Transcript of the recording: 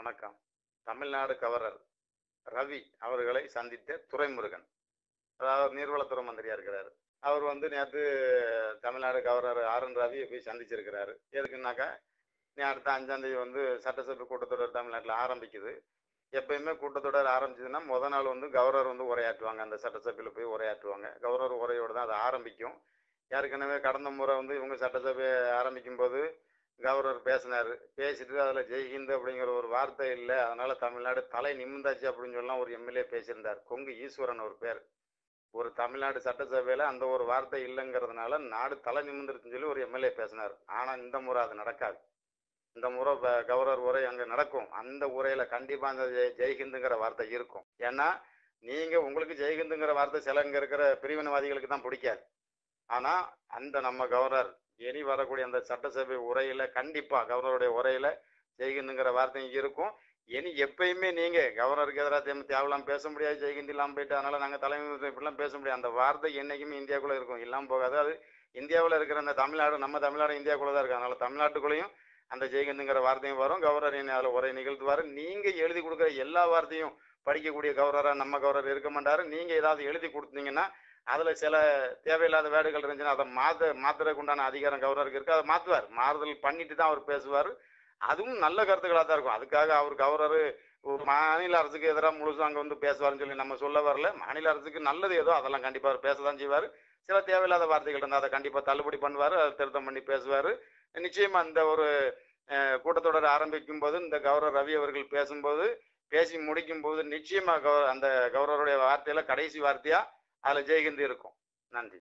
வணக்கம் தமிழ்நாடு கவர்னர் ரவி அவர்களை சந்தித்த துரைமுருகன் அதாவது நீர்வளத்துறை மந்திரியா இருக்கிறாரு அவர் வந்து நேற்று தமிழ்நாடு கவர்னர் ஆர் என் ரவியை போய் சந்திச்சிருக்கிறாரு எதுக்குன்னாக்கா நீ அடுத்த அஞ்சாம் தேதி வந்து சட்டசபை கூட்டத்தொடர் தமிழ்நாட்டில் ஆரம்பிக்குது எப்பயுமே கூட்டத்தொடர் ஆரம்பிச்சதுன்னா முத நாள் வந்து கவர்னர் வந்து உரையாற்றுவாங்க அந்த சட்டசபையில் போய் உரையாற்றுவாங்க கவர்னர் உரையோடு தான் அது ஆரம்பிக்கும் ஏற்கனவே கடந்த முறை வந்து இவங்க சட்டசபை ஆரம்பிக்கும் போது கவர்னர் பேசினார் பேசிட்டு அதில் ஜெய்ஹிந்த் அப்படிங்கிற ஒரு வார்த்தை இல்லை அதனால தமிழ்நாடு தலை நிமிந்தாச்சு அப்படின்னு சொல்லலாம் ஒரு எம்எல்ஏ பேசியிருந்தார் கொங்கு ஈஸ்வரன் ஒரு பேர் ஒரு தமிழ்நாடு சட்டசபையில் அந்த ஒரு வார்த்தை இல்லைங்கிறதுனால நாடு தலை நிமிந்துருச்சுன்னு சொல்லி ஒரு எம்எல்ஏ பேசினார் ஆனால் இந்த முறை அது நடக்காது இந்த முறை ப- கவர்னர் உரை அங்கே நடக்கும் அந்த உரையில கண்டிப்பாக அந்த ஜெய் ஜெய்ஹிந்துங்கிற வார்த்தை இருக்கும் ஏன்னா நீங்க உங்களுக்கு ஜெய்ஹிந்துங்கிற வார்த்தை சில இங்க இருக்கிற பிரிவினவாதிகளுக்கு தான் பிடிக்காது ஆனா அந்த நம்ம கவர்னர் இனி வரக்கூடிய அந்த சட்டசபை உரையில கண்டிப்பா கவர்னருடைய உரையில ஜெய்ஹிந்துங்கிற வார்த்தையும் இருக்கும் இனி எப்பயுமே நீங்க கவர்னருக்கு எதிராக தேவை தேவையில்லாம பேச முடியாது ஜெய்ஹிந்த் இல்லாம போயிட்டு அதனால நாங்க தலைமை இப்படிலாம் பேச முடியாது அந்த வார்த்தை என்னைக்குமே இந்தியாக்குள்ள இருக்கும் இல்லாம போகாது அது இந்தியாவில் இருக்கிற அந்த தமிழ்நாடு நம்ம தமிழ்நாடு இந்தியாக்குள்ள தான் இருக்கு அதனால தமிழ்நாட்டுக்குள்ளேயும் அந்த ஜெய்ஹிந்துங்கிற வார்த்தையும் வரும் கவர்னர் இனி அதில் உரை நிகழ்த்துவார் நீங்க எழுதி கொடுக்குற எல்லா வார்த்தையும் படிக்கக்கூடிய கவர்னரா நம்ம கவர்னர் இருக்க மாட்டாரு நீங்க ஏதாவது எழுதி கொடுத்தீங்கன்னா அதுல சில தேவையில்லாத வேடுகள் இருந்துச்சுன்னா அதை மாத்த மாத்துறதுக்கு உண்டான அதிகாரம் கவர்னருக்கு இருக்கு அதை மாத்துவார் மாறுதல் பண்ணிட்டு தான் அவர் பேசுவார் அதுவும் நல்ல கருத்துக்களாக தான் இருக்கும் அதுக்காக அவர் கவர்னர் ஒரு மாநில அரசுக்கு எதிராக முழுசும் அங்கே வந்து பேசுவார்னு சொல்லி நம்ம சொல்ல வரல மாநில அரசுக்கு நல்லது ஏதோ அதெல்லாம் கண்டிப்பாக அவர் பேச தான் செய்வார் சில தேவையில்லாத வார்த்தைகள் இருந்தால் அதை கண்டிப்பாக தள்ளுபடி பண்ணுவார் அதை திருத்தம் பண்ணி பேசுவார் நிச்சயமா இந்த ஒரு அஹ், கூட்டத்தொடர் ஆரம்பிக்கும் போது இந்த கவர்னர் ரவி அவர்கள் பேசும்போது பேசி முடிக்கும் போது நிச்சயமா கவ- அந்த கவர்னருடைய வார்த்தையில கடைசி வார்த்தையா அதுல ஜெய்ஹிந்த் இருக்கும் நன்றி